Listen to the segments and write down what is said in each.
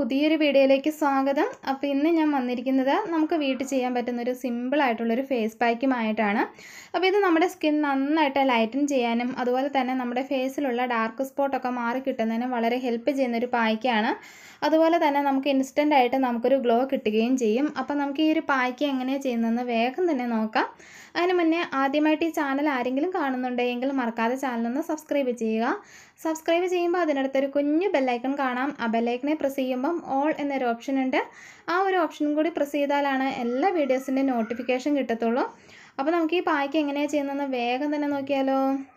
പുതിയൊരു വീഡിയോയിലേക്ക് സ്വാഗതം അപ്പോൾ ഇന്ന് ഞാൻ വന്നിരിക്കുന്നത് നമുക്ക് വീട്ടിൽ ചെയ്യാൻ പറ്റുന്ന ഒരു സിമ്പിൾ ആയിട്ടുള്ളൊരു ഫേസ് പാക്കുമായിട്ടാണ് അപ്പോൾ ഇത് നമ്മുടെ സ്കിൻ നന്നായിട്ട് ലൈറ്റൻ ചെയ്യാനും അതുപോലെ തന്നെ നമ്മുടെ ഫേസിലുള്ള ഡാർക്ക് സ്പോട്ടൊക്കെ മാറി കിട്ടുന്നതിനും വളരെ ഹെൽപ്പ് ചെയ്യുന്ന ഒരു പായ്ക്കാണ് അതുപോലെ തന്നെ നമുക്ക് ഇൻസ്റ്റൻ്റ് ആയിട്ട് നമുക്കൊരു ഗ്ലോ കിട്ടുകയും ചെയ്യും അപ്പോൾ നമുക്ക് ഈ ഒരു പായ്ക്ക് എങ്ങനെയാണ് ചെയ്യുന്നതെന്ന് വേഗം തന്നെ നോക്കാം അതിന് മുന്നേ ആദ്യമായിട്ട് ഈ ചാനൽ ആരെങ്കിലും കാണുന്നുണ്ടെങ്കിൽ മറക്കാതെ ചാനലൊന്ന് സബ്സ്ക്രൈബ് ചെയ്യുക സബ്സ്ക്രൈബ് ചെയ്യുമ്പോൾ അതിനടുത്തൊരു കുഞ്ഞു ബെല്ലൈക്കൺ കാണാം ആ ബെല്ലൈക്കനെ പ്രസ് ചെയ്യുമ്പം ഓൾ എന്നൊരു ഓപ്ഷൻ ഉണ്ട് ആ ഒരു ഓപ്ഷനും കൂടി പ്രസ് ചെയ്താലാണ് എല്ലാ വീഡിയോസിൻ്റെ നോട്ടിഫിക്കേഷൻ കിട്ടത്തുള്ളൂ അപ്പോൾ നമുക്ക് ഈ പായ്ക്ക് എങ്ങനെയാണ് ചെയ്യുന്നതെന്ന് വേഗം തന്നെ നോക്കിയാലോ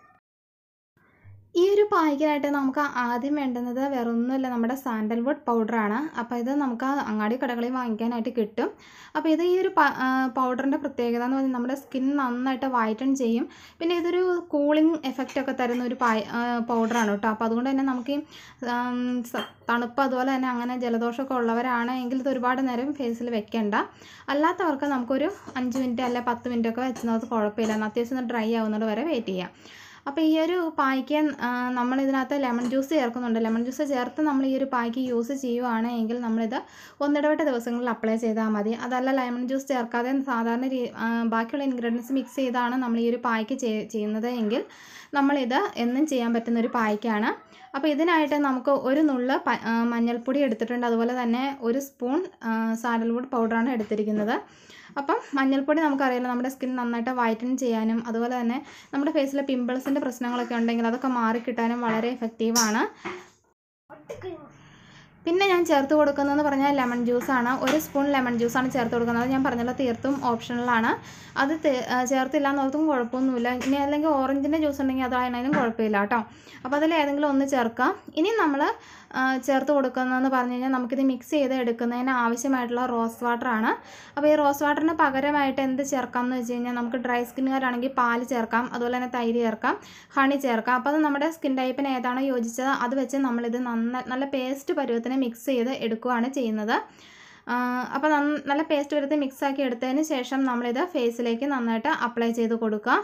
ഈ ഒരു പായ്ക്കായിട്ട് നമുക്ക് ആദ്യം വേണ്ടുന്നത് വേറെ ഒന്നുമില്ല നമ്മുടെ സാൻഡൽവുഡ് പൗഡറാണ് അപ്പോൾ ഇത് നമുക്ക് അങ്ങാടി കടകളിൽ വാങ്ങിക്കാനായിട്ട് കിട്ടും അപ്പോൾ ഇത് ഈ ഒരു പൗഡറിൻ്റെ പ്രത്യേകത എന്ന് പറഞ്ഞാൽ നമ്മുടെ സ്കിൻ നന്നായിട്ട് വൈറ്റൺ ചെയ്യും പിന്നെ ഇതൊരു കൂളിംഗ് എഫക്റ്റ് ഒക്കെ തരുന്ന ഒരു പായ് പൗഡറാണ് കേട്ടോ അപ്പോൾ അതുകൊണ്ട് തന്നെ നമുക്ക് ഈ തണുപ്പ് അതുപോലെ തന്നെ അങ്ങനെ ജലദോഷമൊക്കെ ഉള്ളവരാണ് എങ്കിൽ ഇത് ഒരുപാട് നേരം ഫേസിൽ വെക്കേണ്ട അല്ലാത്തവർക്ക് നമുക്കൊരു അഞ്ച് മിനിറ്റ് അല്ല പത്ത് മിനിറ്റ് ഒക്കെ വെച്ചത് കുഴപ്പമില്ല അത്യാവശ്യം ഡ്രൈ ആവുന്നത് വരെ വെയിറ്റ് ചെയ്യാം അപ്പോൾ ഈ ഒരു പായ്ക്ക് നമ്മൾ ഇതിനകത്ത് ലെമൺ ജ്യൂസ് ചേർക്കുന്നുണ്ട് ലെമൺ ജ്യൂസ് ചേർത്ത് നമ്മൾ ഈ ഒരു പായ്ക്ക് യൂസ് ചെയ്യുവാണ് എങ്കിൽ നമ്മളിത് ഒന്നിടവിട്ട ദിവസങ്ങളിൽ അപ്ലൈ ചെയ്താൽ മതി അതല്ല ലെമൺ ജ്യൂസ് ചേർക്കാതെ സാധാരണ രീ ബാക്കിയുള്ള ഇൻഗ്രീഡിയൻസ് മിക്സ് ചെയ്താണ് നമ്മൾ ഈ ഒരു പായ്ക്ക് ചെയ്യുന്നത് എങ്കിൽ നമ്മളിത് എന്നും ചെയ്യാൻ പറ്റുന്ന ഒരു പായ്ക്കാണ് അപ്പോൾ ഇതിനായിട്ട് നമുക്ക് ഒരു നുള്ള് മഞ്ഞൾപ്പൊടി എടുത്തിട്ടുണ്ട് അതുപോലെ തന്നെ ഒരു സ്പൂൺ സാൻഡൽവുഡ് പൗഡറാണ് എടുത്തിരിക്കുന്നത് അപ്പം മഞ്ഞൾപ്പൊടി നമുക്കറിയാലോ നമ്മുടെ സ്കിൻ നന്നായിട്ട് വൈറ്റൻ ചെയ്യാനും അതുപോലെ തന്നെ നമ്മുടെ ഫേസിലെ പിമ്പിൾസിൻ്റെ പ്രശ്നങ്ങളൊക്കെ ഉണ്ടെങ്കിൽ അതൊക്കെ മാറിക്കിട്ടാനും വളരെ എഫക്റ്റീവാണ് പിന്നെ ഞാൻ ചേർത്ത് കൊടുക്കുന്നതെന്ന് പറഞ്ഞാൽ ലെമൺ ജ്യൂസാണ് ഒരു സ്പൂൺ ലെമൺ ജ്യൂസാണ് ചേർത്ത് കൊടുക്കുന്നത് ഞാൻ പറഞ്ഞല്ലോ തീർത്തും ഓപ്ഷണലാണ് അത് ചേർത്തില്ല എന്നോർത്തും കുഴപ്പമൊന്നുമില്ല ഇനി അല്ലെങ്കിൽ ഓറഞ്ചിൻ്റെ ജ്യൂസ് ഉണ്ടെങ്കിൽ അതായാലും കുഴപ്പമില്ല കേട്ടോ അപ്പോൾ അതിൽ ഏതെങ്കിലും ഒന്ന് ചേർക്കാം ഇനി നമ്മൾ ചേർത്ത് കൊടുക്കുന്നതെന്ന് പറഞ്ഞു കഴിഞ്ഞാൽ നമുക്കിത് മിക്സ് ചെയ്ത് എടുക്കുന്നതിന് ആവശ്യമായിട്ടുള്ള റോസ് വാട്ടറാണ് അപ്പോൾ ഈ റോസ് വാട്ടറിന് പകരമായിട്ട് എന്ത് ചേർക്കാം എന്ന് വെച്ച് കഴിഞ്ഞാൽ നമുക്ക് ഡ്രൈ സ്കിന്നുകാരാണെങ്കിൽ പാല് ചേർക്കാം അതുപോലെ തന്നെ തൈര് ചേർക്കാം ഹണി ചേർക്കാം അപ്പോൾ അത് നമ്മുടെ സ്കിൻ ടൈപ്പിന് ഏതാണോ യോജിച്ചത് അത് വെച്ച് നമ്മളിത് നന്ന നല്ല പേസ്റ്റ് പരുവത്തിന് മിക്സ് ചെയ്ത് എടുക്കുകയാണ് ചെയ്യുന്നത് അപ്പോൾ നല്ല പേസ്റ്റ് വരുത്തി മിക്സാക്കി എടുത്തതിന് ശേഷം നമ്മളിത് ഫേസിലേക്ക് നന്നായിട്ട് അപ്ലൈ ചെയ്ത് കൊടുക്കുക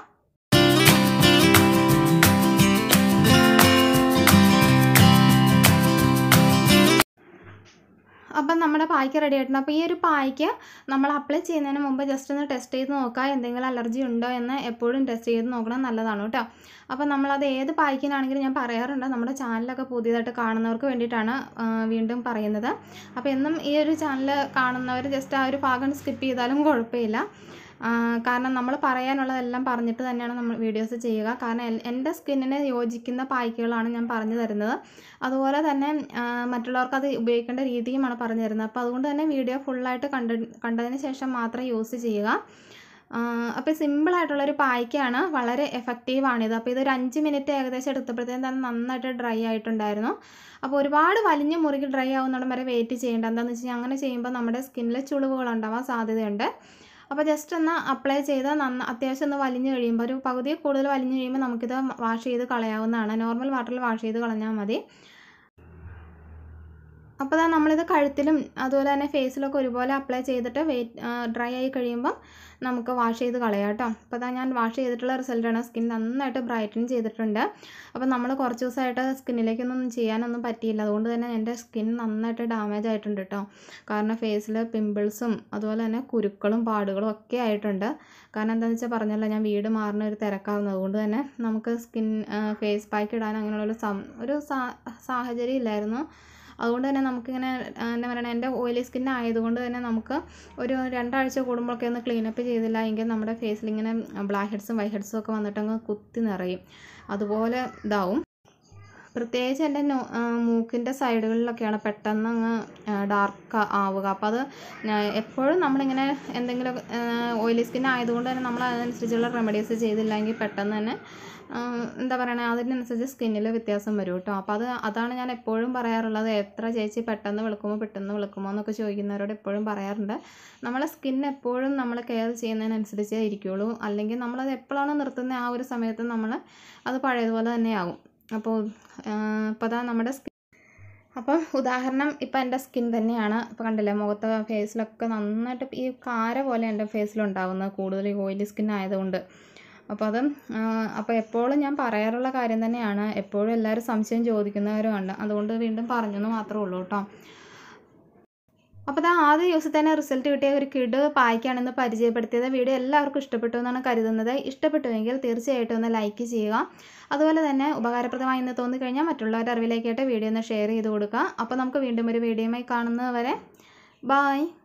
അപ്പം നമ്മുടെ പായ്ക്ക് റെഡി ആയിട്ടുണ്ട് അപ്പോൾ ഈ ഒരു പായ്ക്ക് നമ്മൾ അപ്ലൈ ചെയ്യുന്നതിന് മുമ്പ് ജസ്റ്റ് ഒന്ന് ടെസ്റ്റ് ചെയ്ത് നോക്കുക എന്തെങ്കിലും അലർജി ഉണ്ടോ എന്ന് എപ്പോഴും ടെസ്റ്റ് ചെയ്ത് നോക്കണം നല്ലതാണ് കേട്ടോ അപ്പോൾ നമ്മളത് ഏത് പായ്ക്കിനാണെങ്കിലും ഞാൻ പറയാറുണ്ട് നമ്മുടെ ചാനലൊക്കെ പുതിയതായിട്ട് കാണുന്നവർക്ക് വേണ്ടിയിട്ടാണ് വീണ്ടും പറയുന്നത് അപ്പോൾ എന്നും ഈ ഒരു ചാനൽ കാണുന്നവർ ജസ്റ്റ് ആ ഒരു ഭാഗം സ്കിപ്പ് ചെയ്താലും കുഴപ്പമില്ല കാരണം നമ്മൾ പറയാനുള്ളതെല്ലാം പറഞ്ഞിട്ട് തന്നെയാണ് നമ്മൾ വീഡിയോസ് ചെയ്യുക കാരണം എൻ്റെ സ്കിന്നിന് യോജിക്കുന്ന പായ്ക്കുകളാണ് ഞാൻ പറഞ്ഞു തരുന്നത് അതുപോലെ തന്നെ മറ്റുള്ളവർക്ക് അത് ഉപയോഗിക്കേണ്ട രീതിയുമാണ് പറഞ്ഞു തരുന്നത് അപ്പോൾ അതുകൊണ്ട് തന്നെ വീഡിയോ ഫുള്ളായിട്ട് കണ്ട കണ്ടതിന് ശേഷം മാത്രം യൂസ് ചെയ്യുക അപ്പോൾ സിമ്പിളായിട്ടുള്ളൊരു പായ്ക്കാണ് വളരെ എഫക്റ്റീവാണിത് അപ്പോൾ ഇതൊരു അഞ്ച് മിനിറ്റ് ഏകദേശം എടുത്തപ്പോഴത്തേക്കും തന്നെ നന്നായിട്ട് ഡ്രൈ ആയിട്ടുണ്ടായിരുന്നു അപ്പോൾ ഒരുപാട് വലിഞ്ഞ മുറുകി ഡ്രൈ ആവുന്നിടം വരെ വെയിറ്റ് ചെയ്യേണ്ട എന്താണെന്ന് വെച്ച് കഴിഞ്ഞാൽ അങ്ങനെ ചെയ്യുമ്പോൾ നമ്മുടെ സ്കിന്നിൽ ചുളിവുകൾ ഉണ്ടാവാൻ സാധ്യതയുണ്ട് അപ്പോൾ ജസ്റ്റ് ഒന്ന് അപ്ലൈ ചെയ്ത് നന്ന അത്യാവശ്യം ഒന്ന് വലിഞ്ഞ് കഴിയുമ്പോൾ ഒരു പകുതി കൂടുതൽ വലിഞ്ഞ് കഴിയുമ്പോൾ നമുക്കിത് വാഷ് ചെയ്ത് കളയാവുന്നതാണ് നോർമൽ വാട്ടറിൽ വാഷ് ചെയ്ത് കളഞ്ഞാൽ മതി അപ്പോൾ ഇതാ നമ്മളിത് കഴുത്തിലും അതുപോലെ തന്നെ ഫേസിലൊക്കെ ഒരുപോലെ അപ്ലൈ ചെയ്തിട്ട് വെയിറ്റ് ഡ്രൈ ആയി കഴിയുമ്പോൾ നമുക്ക് വാഷ് ചെയ്ത് കളയാം കേട്ടോ അപ്പോൾ ഇതാ ഞാൻ വാഷ് ചെയ്തിട്ടുള്ള റിസൾട്ടാണ് സ്കിൻ നന്നായിട്ട് ബ്രൈറ്റൻ ചെയ്തിട്ടുണ്ട് അപ്പോൾ നമ്മൾ കുറച്ച് ദിവസമായിട്ട് സ്കിന്നിലേക്കൊന്നും ചെയ്യാനൊന്നും പറ്റിയില്ല അതുകൊണ്ട് തന്നെ എൻ്റെ സ്കിൻ നന്നായിട്ട് ഡാമേജ് ആയിട്ടുണ്ട് കേട്ടോ കാരണം ഫേസിൽ പിമ്പിൾസും അതുപോലെ തന്നെ കുരുക്കളും പാടുകളും ഒക്കെ ആയിട്ടുണ്ട് കാരണം എന്താണെന്ന് വെച്ചാൽ പറഞ്ഞല്ലോ ഞാൻ വീട് മാറുന്ന ഒരു തിരക്കാവുന്നത് അതുകൊണ്ട് തന്നെ നമുക്ക് സ്കിൻ ഫേസ് പാക്ക് ഇടാൻ അങ്ങനെയുള്ളൊരു സം ഒരു സാഹചര്യം ഇല്ലായിരുന്നു അതുകൊണ്ട് തന്നെ നമുക്കിങ്ങനെ എന്താ പറയുക എൻ്റെ ഓയിലി സ്കിൻ ആയതുകൊണ്ട് തന്നെ നമുക്ക് ഒരു രണ്ടാഴ്ച കൂടുമ്പോഴൊക്കെ ഒന്ന് ക്ലീനപ്പ് ചെയ്തില്ല എങ്കിൽ നമ്മുടെ ഫേസിൽ ഇങ്ങനെ ബ്ലാക്ക് ഹെഡ്സും വൈറ്റ് ഹെഡ്സും ഒക്കെ വന്നിട്ട് അങ്ങ് കുത്തി നിറയും അതുപോലെ ഇതാവും പ്രത്യേകിച്ച് എൻ്റെ മൂക്കിൻ്റെ സൈഡുകളിലൊക്കെയാണ് പെട്ടെന്ന് അങ്ങ് ഡാർക്ക് ആവുക അപ്പോൾ അത് എപ്പോഴും നമ്മളിങ്ങനെ എന്തെങ്കിലും ഓയിലി സ്കിൻ ആയതുകൊണ്ട് തന്നെ നമ്മൾ അതിനനുസരിച്ചുള്ള റെമഡീസ് ചെയ്തില്ലെങ്കിൽ പെട്ടെന്ന് തന്നെ എന്താ പറയണേ അതിനനുസരിച്ച് സ്കിന്നിൽ വ്യത്യാസം വരും കേട്ടോ അപ്പോൾ അത് അതാണ് ഞാൻ എപ്പോഴും പറയാറുള്ളത് എത്ര ചേച്ചി പെട്ടെന്ന് വെളുക്കുമോ പെട്ടെന്ന് വെളുക്കുമോ എന്നൊക്കെ ചോദിക്കുന്നവരോട് എപ്പോഴും പറയാറുണ്ട് നമ്മളെ സ്കിൻ എപ്പോഴും നമ്മൾ കെയർ ചെയ്യുന്നതിനനുസരിച്ചേ ഇരിക്കുകയുള്ളൂ അല്ലെങ്കിൽ നമ്മളത് എപ്പോഴാണോ നിർത്തുന്നത് ആ ഒരു സമയത്ത് നമ്മൾ അത് പഴയതുപോലെ തന്നെയാകും അപ്പോൾ ഇപ്പോൾ അതാ നമ്മുടെ സ്കിൻ അപ്പം ഉദാഹരണം ഇപ്പം എൻ്റെ സ്കിൻ തന്നെയാണ് ഇപ്പോൾ കണ്ടില്ലേ മുഖത്ത് ഫേസിലൊക്കെ നന്നായിട്ട് ഈ കാര പോലെ എൻ്റെ ഫേസിലുണ്ടാകുന്നത് കൂടുതൽ ഓയിലി സ്കിൻ ആയതുകൊണ്ട് അപ്പോൾ അത് അപ്പോൾ എപ്പോഴും ഞാൻ പറയാറുള്ള കാര്യം തന്നെയാണ് എപ്പോഴും എല്ലാവരും സംശയം ചോദിക്കുന്നവരുമുണ്ട് അതുകൊണ്ട് വീണ്ടും പറഞ്ഞെന്ന് മാത്രമേ ഉള്ളൂ കേട്ടോ അപ്പോൾ അത് ആദ്യ ദിവസം തന്നെ റിസൾട്ട് കിട്ടിയ ഒരു കിഡ് പായ്ക്കാണെന്ന് പരിചയപ്പെടുത്തിയത് വീഡിയോ എല്ലാവർക്കും ഇഷ്ടപ്പെട്ടു എന്നാണ് കരുതുന്നത് ഇഷ്ടപ്പെട്ടുവെങ്കിൽ തീർച്ചയായിട്ടും ഒന്ന് ലൈക്ക് ചെയ്യുക അതുപോലെ തന്നെ ഉപകാരപ്രദമായി എന്ന് തോന്നിക്കഴിഞ്ഞാൽ മറ്റുള്ളവരുടെ അറിവിലേക്കായിട്ട് വീഡിയോ ഒന്ന് ഷെയർ ചെയ്ത് കൊടുക്കുക അപ്പോൾ നമുക്ക് വീണ്ടും ഒരു വീഡിയോയുമായി കാണുന്നത് വരെ ബായ്